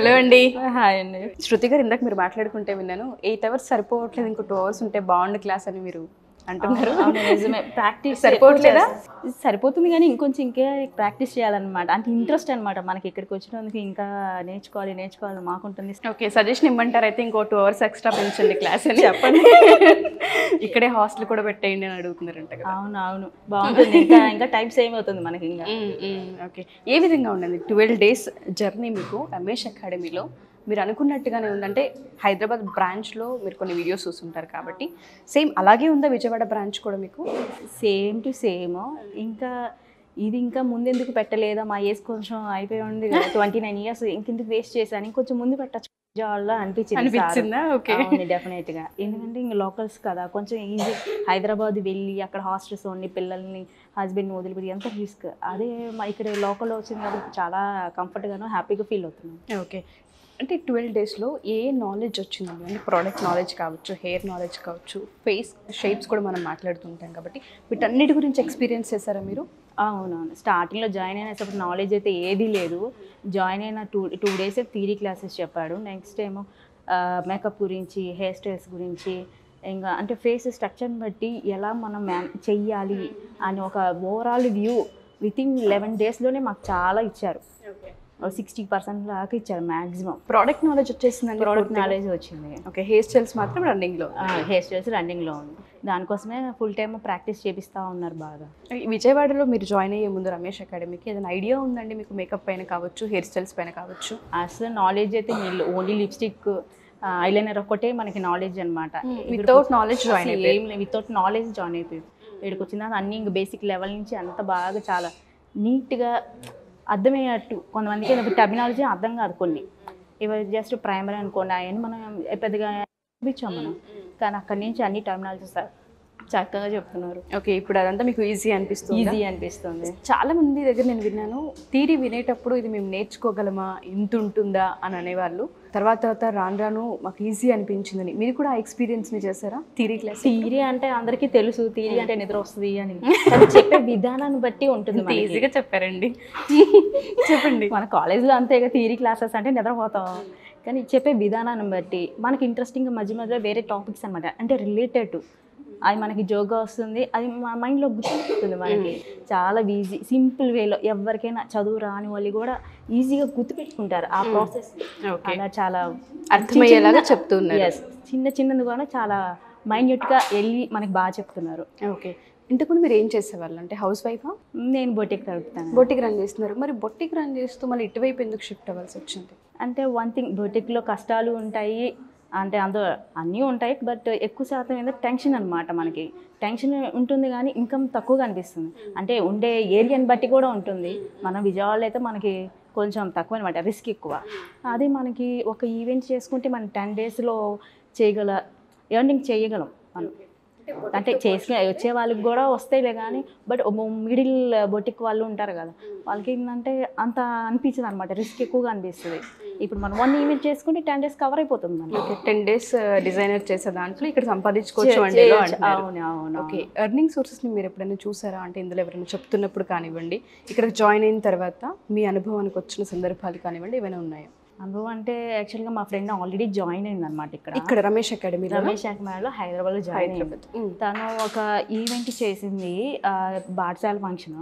Hello అండి hi అండి శృతి గారు ఇందాక మీరు మాట్లాడుకుంటే విన్నాను ఎయిట్ అవర్స్ సరిపోవట్లేదు ఇంకో టూ అవర్స్ ఉంటే బాగుండు క్లాస్ అని మీరు అంటున్నారు అవును, నిజమే ప్రాక్టీస్ సరిపోవట్లేదా? సరిపోతుంది కానీ ఇంకొంచెం ఇంకా ప్రాక్టీస్ చేయాలన్నమాట అంటే ఇంట్రెస్ట్ అన్నమాట మనకి ఇక్కడికి వచ్చినందుకు ఇంకా నేర్చుకోవాలి నేర్చుకోవాలి మాకుంటుంది ఓకే సజెషన్ ఇమ్మంటారు అయితే ఇంకో టూ అవర్స్ ఎక్స్ట్రా పెంచండి క్లాస్ అని చెప్పండి ఇక్కడే హాస్టల్ కూడా పెట్టేయండి అని అడుగుతున్నారంట కదా అవును అవును బాగుంటుంది ఇంకా ఇంకా టైం సేమ్ అవుతుంది మనకి ఇంకా ఓకే ఏ విధంగా ఉండండి ట్వెల్వ్ డేస్ జర్నీ మీకు రమేష్ అకాడమీలో మీరు అనుకున్నట్టుగానే ఉందంటే హైదరాబాద్ బ్రాంచ్లో మీరు కొన్ని వీడియోస్ చూస్తుంటారు కాబట్టి సేమ్ అలాగే ఉందా విజయవాడ బ్రాంచ్ కూడా మీకు సేమ్ టు సేమ్ ఇంకా ఇది ఇంకా ముందెందుకు పెట్టలేదా మా ఏజ్ కొంచెం అయిపోయి ఉంది కదా ట్వంటీ నైన్ ఇయర్స్ ఇంకెందుకు వేస్ట్ చేశాను ఇంకొంచెం ముందు పెట్టచ్చు విజయవాడలో అనిపించింది అనిపించిందా ఓకే డెఫినెట్ గా ఎందుకంటే ఇంకా లోకల్స్ కదా కొంచెం ఈజీ హైదరాబాద్ వెళ్ళి అక్కడ హాస్టల్స్ ఉండి పిల్లల్ని హస్బెండ్ వదిలిపెట్టి ఎంత రిస్క్ అదే మా ఇక్కడ లోకల్లో వచ్చింది కాబట్టి చాలా కంఫర్ట్ గాను హ్యాపీగా ఫీల్ అవుతున్నాం ఓకే అంటే ట్వెల్వ్ డేస్లో ఏ నాలెడ్జ్ వచ్చిందండి అంటే ప్రోడక్ట్ నాలెడ్జ్ కావచ్చు హెయిర్ నాలెడ్జ్ కావచ్చు ఫేస్ షేప్స్ కూడా మనం మాట్లాడుతుంటాం కాబట్టి వీటన్నిటి గురించి ఎక్స్పీరియన్స్ చేశారా మీరు అవునవును స్టార్టింగ్లో జాయిన్ అయినప్పుడు నాలెడ్జ్ అయితే ఏదీ లేదు జాయిన్ అయిన two two days theory classes చెప్పాడు నెక్స్ట్ ఏమో మేకప్ గురించి హెయిర్ స్టైల్స్ గురించి ఇంకా అంటే ఫేస్ స్ట్రక్చర్ని బట్టి ఎలా మనం మ్యాన్ చెయ్యాలి అని ఒక overall view within eleven డేస్లోనే మాకు చాలా ఇచ్చారు సిక్స్టీ పర్సెంట్ దాకా ఇచ్చారు మ్యాక్సిమం ప్రోడక్ట్ నాలెడ్జ్ వచ్చేసిందండి ప్రోడక్ట్ నాలెడ్జ్ వచ్చింది ఓకే హెయిర్ స్టైల్స్ మాత్రం రన్నింగ్లో హెయిర్ స్టైల్స్ రన్నింగ్లో ఉంది దానికోసమే ఫుల్ టైం ప్రాక్టీస్ చేపిస్తూ ఉన్నారు బాగా విజయవాడలో మీరు జాయిన్ అయ్యే ముందు రమేష్ అకాడమీకి ఏదైనా ఐడియా ఉందండి మీకు మేకప్ పైన కావచ్చు హెయిర్ స్టైల్స్ పైన కావచ్చు అసలు నాలెడ్జ్ అయితే నీళ్ళు ఓన్లీ లిప్స్టిక్ ఐలైనర్ ఒక్కటే మనకి నాలెడ్జ్ అనమాట వితౌట్ నాలెడ్జ్ జాయిన్ అయిపోయి ఏం వితౌట్ నాలెడ్జ్ జాయిన్ అయిపోయి ఇక్కడికి వచ్చిన అన్ని ఇంక బేసిక్ లెవెల్ నుంచి అంత బాగా చాలా నీట్గా అర్థమయ్యేటట్టు కొంతమందికి ఇప్పుడు టర్మినాలజీ అర్థం కాదు కొన్ని ఇవి జస్ట్ ప్రైమరీ అనుకోండి అవన్నీ మనం పెద్దగా చూపించాం మనం కానీ అక్కడి నుంచి అన్ని టర్మినాలజీస్ చక్కగా చెప్తున్నారు ఓకే ఇప్పుడు అదంతా మీకు ఈజీ అనిపిస్తుంది ఈజీ అనిపిస్తుంది చాలా మంది దగ్గర నేను విన్నాను థీరీ వినేటప్పుడు ఇది మేము నేర్చుకోగలమా ఇంత ఉంటుందా అని అనేవాళ్ళు తర్వాత తర్వాత రాను రాను మాకు ఈజీ అనిపించిందని మీరు కూడా ఆ ఎక్స్పీరియన్స్ని చేశారా థీరీ క్లాస్ థీరీ అంటే అందరికీ తెలుసు థీరీ అంటే నిద్ర వస్తుంది అని కానీ చెప్పే విధానాన్ని బట్టి ఉంటుంది మనకి. ఈజీగా చెప్పారండి చెప్పండి మన కాలేజ్లో అంతేగా థియరీ క్లాసెస్ అంటే నిద్రపోతాం కానీ చెప్పే విధానాన్ని బట్టి మనకి ఇంట్రెస్టింగ్ మధ్య మధ్యలో వేరే టాపిక్స్ అనమాట అంటే రిలేటెడ్ అది మనకి జోగా వస్తుంది అది మన మైండ్లో గుర్తుపెట్టుతుంది మనకి చాలా ఈజీ సింపుల్ వేలో ఎవరికైనా చదువు రాని వాళ్ళు కూడా ఈజీగా గుర్తుపెట్టుకుంటారు ఆ ప్రాసెస్ ఓకే అలా చాలా అర్థమయ్యేలాగా చెప్తున్నారు Yes. చిన్న చిన్నది కూడా చాలా మైన్యూట్గా వెళ్ళి మనకి బాగా చెప్తున్నారు ఓకే ఇంతకుముందు మీరు ఏం చేసేవాళ్ళు అంటే హౌస్ వైఫా నేను బొటిక్ తడుపుతాను బొట్టికి రన్ చేస్తున్నారు మరి బొట్టికి రన్ చేస్తూ మళ్ళీ ఇటువైపు ఎందుకు షిఫ్ట్ అవ్వాల్సి వచ్చింది అంటే వన్ థింగ్ బొటిక్లో కష్టాలు ఉంటాయి అంటే అందులో అన్నీ ఉంటాయి బట్ ఎక్కువ శాతం ఏంటంటే టెన్షన్ అనమాట మనకి టెన్షన్ ఉంటుంది కానీ ఇన్కమ్ తక్కువగా అనిపిస్తుంది అంటే ఉండే ఏరియాని బట్టి కూడా ఉంటుంది మన విజయవాడలో అయితే మనకి కొంచెం తక్కువ అనమాట రిస్క్ ఎక్కువ అదే మనకి ఒక ఈవెంట్ చేసుకుంటే మనం టెన్ డేస్లో చేయగల ఎర్నింగ్ చేయగలం మనం అంటే చేసుకునే వచ్చే వాళ్ళకి కూడా వస్తాయిలే కానీ బట్ మిడిల్ బొటిక్ వాళ్ళు ఉంటారు కదా వాళ్ళకి ఏంటంటే అంత అనిపించదు అనమాట రిస్క్ ఎక్కువగా అనిపిస్తుంది ఇప్పుడు మనం వన్ ఈవెంట్ చేసుకుంటే టెన్ డేస్ కవర్ అయిపోతుంది మనకి ఓకే టెన్ డేస్ డిజైనర్ చేసే దాంట్లో ఇక్కడ సంపాదించుకోవచ్చు అంటే అవును అవును ఓకే ఎర్నింగ్ సోర్సెస్ని మీరు ఎప్పుడైనా చూసారా అంటే ఇందులో ఎవరైనా చెప్తున్నప్పుడు కానివ్వండి ఇక్కడ జాయిన్ అయిన తర్వాత మీ అనుభవానికి వచ్చిన సందర్భాలు కానివ్వండి ఏమైనా ఉన్నాయా అనుభవం అంటే యాక్చువల్గా మా ఫ్రెండ్ ఆల్రెడీ జాయిన్ అయింది అనమాట ఇక్కడ ఇక్కడ రమేష్ అకాడమీ రమేష్ అక్మాలో హైదరాబాద్లో జాయిన్ అయింది హైదరాబాద్ ఉమ్. తను ఒక ఈవెంట్ చేసింది బాడ్సాల ఫంక్షన్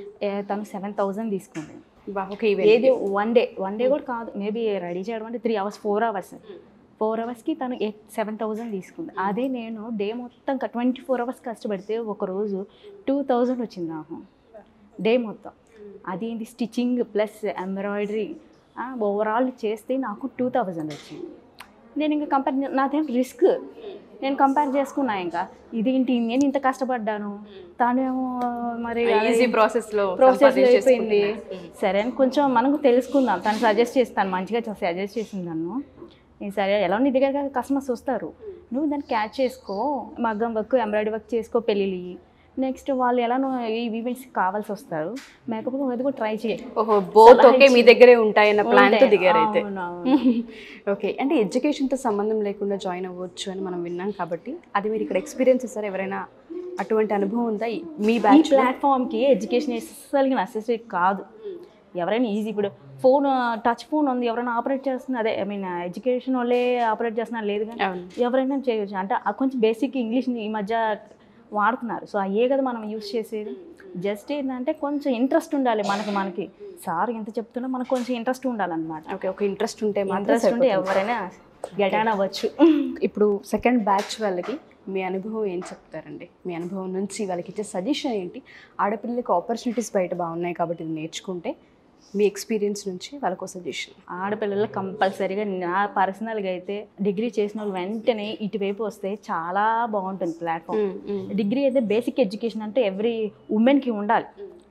తను సెవెన్ థౌజండ్ తీసుకుంది బా, ఒక ఈవెంట్ ఏది వన్ డే వన్ డే కూడా కాదు మేబీ రెడీ చేయడం అంటే three hours four hours four అవర్స్కి తను ఎయిట్ సెవెన్ థౌజండ్ తీసుకుంది అదే నేను డే మొత్తం ట్వంటీ ఫోర్ అవర్స్ కష్టపడితే ఒక రోజు టూ థౌజండ్ వచ్చింది నాకు డే మొత్తం అదేంటి స్టిచ్చింగ్ ప్లస్ ఎంబ్రాయిడరీ ఓవరాల్ చేస్తే నాకు టూ థౌజండ్ వచ్చింది నేను ఇంకా కంపేర్ నాదేం రిస్క్ నేను కంపేర్ చేసుకున్నా ఇంకా ఇదేంటి నేను ఇంత కష్టపడ్డాను తానేమో మరి ఈజీ ప్రాసెస్ లో ప్రాసెస్ అయిపోయింది సరే అని కొంచెం మనకు తెలుసుకుందాం తను సజెస్ట్ చేస్తాను మంచిగా సజెస్ట్ చేసింది నన్ను నేను సరే ఎలా నీ దగ్గర కస్టమర్స్ వస్తారు నువ్వు దాన్ని క్యాచ్ చేసుకో మగ్గం వర్క్ ఎంబ్రాయిడరీ వర్క్ చేసుకో పెళ్ళిళ్ళు నెక్స్ట్ వాళ్ళు ఎలా ఈ ఈవెంట్స్ కావాల్సి వస్తారు మేకప్ అది కూడా ట్రై చేయి ఓహో బోత్ ఓకే మీ దగ్గరే ఉంటాయన్న ప్లాన్ తో ఉంటాయి. దిగారు అయితే అవునవును. ఓకే అంటే ఎడ్యుకేషన్ తో సంబంధం లేకుండా జాయిన్ అవ్వచ్చు అని మనం విన్నాం కాబట్టి అది మీరు ఇక్కడ ఎక్స్పీరియన్స్ చేస్తారు ఎవరైనా అటువంటి అనుభవం ఉందా ఈ- మీ ఈ బ్యాచ్ ప్లాట్ఫామ్కి ఎడ్యుకేషన్ అసలు నెసెసరీ కాదు ఎవరైనా ఈజీ ఇప్పుడు ఫోన్ టచ్ ఫోన్ ఉంది ఎవరైనా ఆపరేట్ చేస్తున్నా అదే ఐ మీన్ ఎడ్యుకేషన్ వాళ్ళే ఆపరేట్ చేస్తున్నారు లేదు కానీ అవును ఎవరైనా చేయొచ్చు అంటే ఆ కొంచెం బేసిక్ ఇంగ్లీష్ని ఈ మధ్య వాడుతున్నారు సో అయ్యే కదా మనం యూస్ చేసేది జస్ట్ ఏంటంటే కొంచెం ఇంట్రెస్ట్ ఉండాలి మనకి మనకి సార్ ఎంత చెప్తున్నా మనకు కొంచెం ఇంట్రెస్ట్ ఉండాలన్నమాట ఓకే ఒక ఇంట్రెస్ట్ ఉంటే మాత్రం ఇంట్రెస్ట్ ఉంటే సరిపోతుంది. ఎవరైనా గెటాన్ అవ్వచ్చు ఇప్పుడు సెకండ్ బ్యాచ్ వాళ్ళకి మీ అనుభవం ఏం చెప్తారండి మీ అనుభవం నుంచి వాళ్ళకి ఇచ్చే సజెషన్ ఏంటి ఆడపిల్లలకి ఆపర్చునిటీస్ బయట బాగున్నాయి కాబట్టి ఇది నేర్చుకుంటే మీ ఎక్స్పీరియన్స్ నుంచి వాళ్ళకు సజెషన్ ఆడపిల్లలు కంపల్సరీగా నా పర్సనల్గా అయితే డిగ్రీ చేసిన వాళ్ళు వెంటనే ఇటువైపు వస్తే చాలా బాగుంటుంది ప్లాట్ఫామ్ డిగ్రీ అయితే బేసిక్ ఎడ్యుకేషన్ అంటే ఎవ్రీ ఉమెన్కి ఉండాలి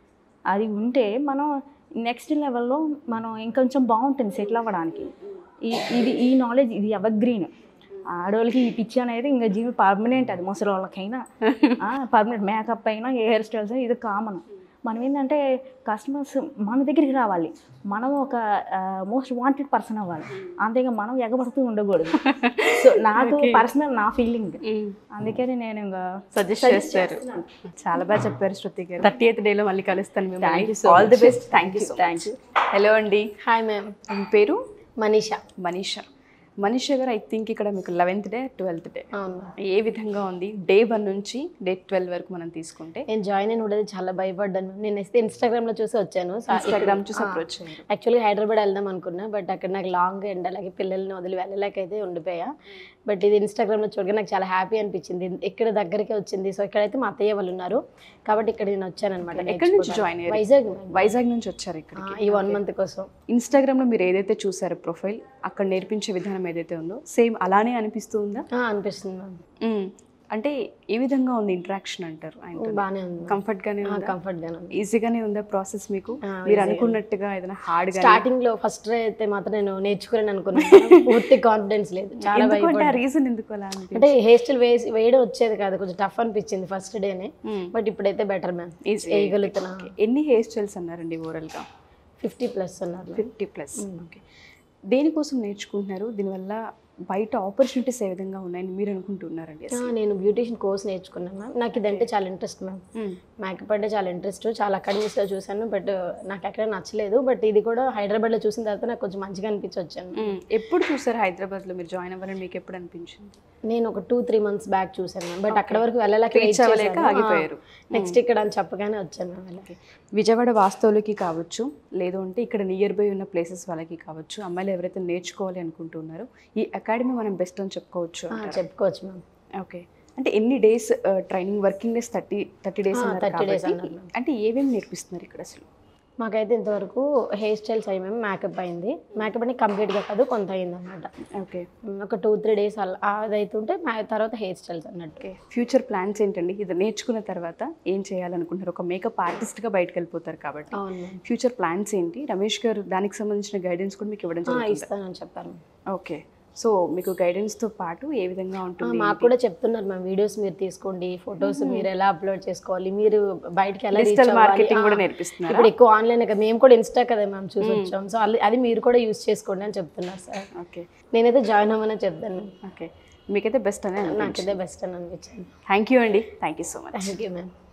అది ఉంటే మనం నెక్స్ట్ లెవెల్లో మనం ఇంకొంచెం బాగుంటుంది సెటిల్ అవ్వడానికి ఈ ఇది ఈ నాలెడ్జ్ ఇది ఎవర్ ఆడవాళ్ళకి ఈ పిచ్చి అనేది ఇంకా జీవి పర్మనెంట్ అది ముసలి వాళ్ళకైనా పర్మనెంట్ మేకప్ అయినా ఏ హెయిర్ స్టైల్స్ అయినా ఇది కామన్ మనం ఏంటంటే కస్టమర్స్ మన దగ్గరికి రావాలి మనం ఒక మోస్ట్ వాంటెడ్ పర్సన్ అవ్వాలి అంతేగా మనం ఎగబడుతూ ఉండకూడదు సో నాకు పర్సనల్ నా ఫీలింగ్ అందుకని నేను ఇంకా సజెస్ట్ చేస్తారు చాలా బాగా చెప్పారు శృతి గారు థర్టీ ఎయిత్ డేలో మళ్ళీ కలుస్తాను Thank మిమ్మల్ని you so all the much. Best thank you Thank you. Hello అండి హాయ్ మ్యామ్ మీ పేరు మనీషా మనీషా మనీషా గారు ఐ థింక్ ఇక్కడ మీకు లెవెన్త్ డే ట్వెల్త్ డే అవును మ్యామ్ ఏ విధంగా ఉంది డే వన్ నుంచి డే ట్వెల్వ్ వరకు మనం తీసుకుంటే నేను జాయిన్ అయిన ఉండేది చాలా భయపడ్డాను మ్యామ్ నేను అయితే ఇన్స్టాగ్రామ్ లో చూసి వచ్చాను ఇన్స్టాగ్రామ్ చూసి అప్రోచ్ అయ్యారు యాక్చువల్గా హైదరాబాద్ వెళ్దాం అనుకున్నా బట్ అక్కడ నాకు లాంగ్ అండ్ అలాగే పిల్లల్ని వదిలి వెళ్ళలేకైతే ఉండిపోయా బట్ ఇది ఇన్స్టాగ్రామ్ లో చూడగా నాకు చాలా హ్యాపీ అనిపించింది ఇక్కడ దగ్గరికి వచ్చింది సో ఇక్కడైతే మా అత్తయ్య వాళ్ళు ఉన్నారు కాబట్టి ఇక్కడ నేను వచ్చాను అనమాట ఎక్కడి నుంచి జాయిన్ అయ్యారు వైజాగ్ మ్యామ్. వైజాగ్ నుంచి వచ్చారు ఇక్కడ ఆ, ఈ వన్ మంత్ కోసం ఇన్స్టాగ్రామ్ లో మీరు ఏదైతే చూసారో ప్రొఫైల్ అక్కడ నేర్పించే విధానం ఏదైతే ఉందో సేమ్ అలానే అనిపిస్తూ ఉందా ఆ, అనిపిస్తుంది మ్యామ్ మ్మ్. అంటే ఏ విధంగా ఉంది ఇంటరాక్షన్ అంటారు ఆయన బాగానే ఉంది కంఫర్ట్ గానే ఉందా కంఫర్ట్ గానే ఉంది ఈజీగానే ఉందా ప్రాసెస్ మీకు ఆ, మీరు అనుకున్నట్టుగా ఏదైనా హార్డ్ గా స్టార్టింగ్ లో ఫస్ట్ అయితే మాత్రం నేను నేర్చుకోలేను అనుకున్నాను పూర్తి కాన్ఫిడెన్స్ లేదు చాలా ఎందుకంటే భయపడ్డా ఆ రీజన్ ఎందుకు అలా అనిపించింది అంటే హెయిర్ స్టైల్ వేసి వేయడం వచ్చేది కాదు కొంచెం టఫ్ అనిపించింది ఫస్ట్ డేనే మ్మ్. బట్ ఇప్పుడైతే బెటర్ మ్యామ్ Easy. వేయగలుగుతున్నా ఎన్ని హెయిర్ స్టైల్స్ అన్నారండి ఓవరాల్ గా ఫిఫ్టీ ప్లస్ అన్నారు ma'am. ఫిఫ్టీ ప్లస్ ఓకే దేనికోసం నేర్చుకుంటున్నారు దీనివల్ల బయట ఆపర్చునిటీస్ ఏ విధంగా ఉన్నాయని మీరు అనుకుంటున్నారండి ఆ, నేను బ్యూటీషియన్ కోర్స్ నేర్చుకున్నాను మ్యామ్ నాకు ఇదంటే చాలా ఇంట్రెస్ట్ మ్యామ్ మేకప్ అంటే చాలా ఇంట్రెస్ట్ చాలా అకాడమీస్లో చూశాను బట్ నాకు ఎక్కడ నచ్చలేదు బట్ ఇది కూడా హైదరాబాద్లో చూసిన తర్వాత నాకు కొంచెం మంచిగా అనిపించి వచ్చాను మ్మ్. ఎప్పుడు చూసారు హైదరాబాద్ లో మీరు జాయిన్ అవ్వాలని మీకు ఎప్పుడు అనిపించింది నేను ఒక టూ త్రీ మంత్స్ బ్యాక్ చూశాను మ్యామ్ బట్ అక్కడ వరకు వెళ్ళలేక Reach అవ్వలేక ఆగిపోయారు. నెక్స్ట్ ఇక్కడ అని చెప్పగానే వచ్చాను మ్యామ్ వెళ్ళకి విజయవాడ వాస్తవులకి కావచ్చు లేదు అంటే ఇక్కడ నియర్ బై ఉన్న ప్లేసెస్ వాళ్ళకి కావచ్చు అమ్మాయిలు ఎవరైతే నేర్చుకోవాలి అనుకుంటున్నారో ఈ అకాడమీ మనం బెస్ట్ అని చెప్పుకోవచ్చు ఆ, చెప్పుకోవచ్చు మ్యామ్ ఓకే అంటే ఎన్ని days training working days thirty thirty days ఆ, అన్నారు 30 days కాబట్టి అన్నారు. అంటే ఏమేమి నేర్పిస్తున్నారు ఇక్కడ అసలు మాకైతే ఇంతవరకు హెయిర్ స్టైల్స్ అయ్యి మేము మేకప్ అయింది మేకప్ అంటే కంప్లీట్గా కాదు కొంత అయింది అనమాట ఓకే ఒక టూ త్రీ డేస్ అలా అది అవుతుంటే మా తర్వాత హెయిర్ స్టైల్స్ అన్నట్టు ఓకే ఫ్యూచర్ ప్లాన్స్ ఏంటండి ఇది నేర్చుకున్న తర్వాత ఏం చేయాలనుకుంటున్నారు ఒక మేకప్ ఆర్టిస్ట్గా బయటకు వెళ్ళిపోతారు కాబట్టి అవును మ్యామ్ ఫ్యూచర్ ప్లాన్స్ ఏంటి రమేష్ గారు దానికి సంబంధించిన గైడెన్స్ కూడా మీకు ఇవ్వడం ఆ, జరుగుతుంది ఇస్తానని చెప్పారు ఓకే సో మీకు గైడెన్స్తో పాటు ఏ విధంగా ఆ, ఉంటుంది మాకు కూడా చెప్తున్నారు మ్యామ్ వీడియోస్ మీరు తీసుకోండి ఫొటోస్ మీరు ఎలా అప్లోడ్ చేసుకోవాలి మీరు బయటకి ఎలా reach డిజిటల్ అవ్వాలి. మార్కెటింగ్ ఆ, కూడా నేర్పిస్తున్నారు ఇప్పుడు ఎక్కువ ఆన్లైన్ కదా మేము కూడా ఇన్స్టా కదా మ్యామ్ చూసి వచ్చాం సో అది- అది మీరు కూడా యూస్ చేసుకోండి అని చెప్తున్నారు సార్ ఓకే నేనైతే జాయిన్ అవ్వమని చెప్తాను ఓకే మీకైతే బెస్ట్ అనే నాకైతే బెస్ట్ అని అనిపించింది థ్యాంక్ యూ అండి thank you so much thank you ma'am